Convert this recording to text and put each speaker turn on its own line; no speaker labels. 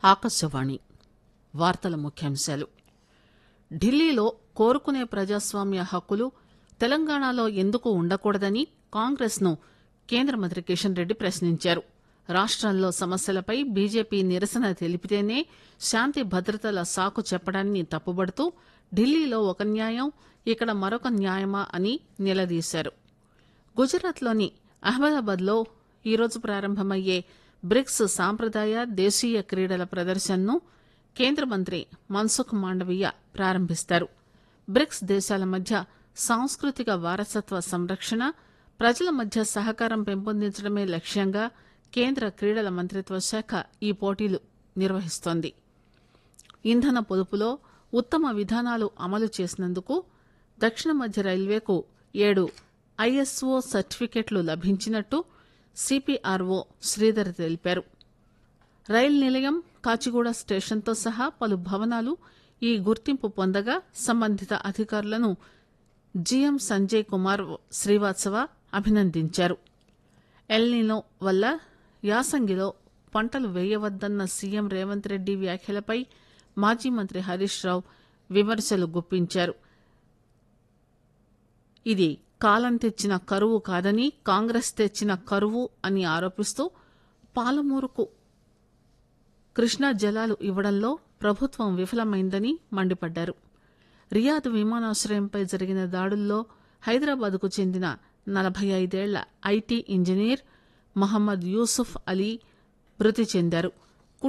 ఆకాశవాణి వార్తల ముఖ్యాంశాలు ఢిల్లీలో కోరుకునే ప్రజాస్వామ్య హక్కులు తెలంగాణలో ఎందుకు ఉండకూడదని కాంగ్రెస్ ను కేంద్ర మంత్రి కిషన్ రెడ్డి ప్రశ్నించారు రాష్టంలో సమస్యలపై బీజేపీ నిరసన తెలిపితేనే శాంతి భద్రతల సాకు చెప్పడాన్ని తప్పుబడుతూ ఢిల్లీలో ఒక న్యాయం ఇక్కడ మరొక న్యాయమా అని నిలదీశారు గుజరాత్లోని అహ్మదాబాద్ లో ఈరోజు ప్రారంభమయ్యే బ్రిక్స్ సాంప్రదాయ దేశీయ క్రీడల ప్రదర్శనను కేంద్ర మంత్రి మన్సుఖ్ మాండవీయ ప్రారంభిస్తారు బ్రిక్స్ దేశాల మధ్య సాంస్కృతిక వారసత్వ సంరక్షణ ప్రజల మధ్య సహకారం పెంపొందించడమే లక్ష్యంగా కేంద్ర క్రీడల మంత్రిత్వ శాఖ ఈ పోటీలు నిర్వహిస్తోంది ఇంధన పొదుపులో ఉత్తమ విధానాలు అమలు చేసినందుకు దక్షిణ మధ్య రైల్వేకు ఏడు ఐఎస్ఓ సర్టిఫికెట్లు లభించినట్టు సిపిఆర్ఓ శ్రీధర్ తెలిపారు రైలు నిలయం కాచిగూడ స్టేషన్తో సహా పలు భవనాలు ఈ గుర్తింపు పొందగా సంబంధిత అధికారులను జీఎం సంజయ్ కుమార్ శ్రీవాత్సవ అభినందించారు ఎల్నినో వల్ల యాసంగిలో పంటలు వేయవద్దన్న సీఎం రేవంత్ రెడ్డి వ్యాఖ్యలపై మాజీ మంత్రి హరీష్ రావు విమర్శలు గుప్పించారు ఇది కాలం తెచ్చిన కరువు కాదని కాంగ్రెస్ తెచ్చిన కరువు అని ఆరోపిస్తూ పాలమూరుకు కృష్ణా జలాలు ఇవ్వడంలో ప్రభుత్వం విఫలమైందని మండిపడ్డారు రియాద్ విమానాశ్రయంపై జరిగిన దాడుల్లో హైదరాబాద్కు చెందిన నలభై ఐదేళ్ల ఐటీ ఇంజనీర్ మహమ్మద్ యూసుఫ్ అలీ మృతి చెందారు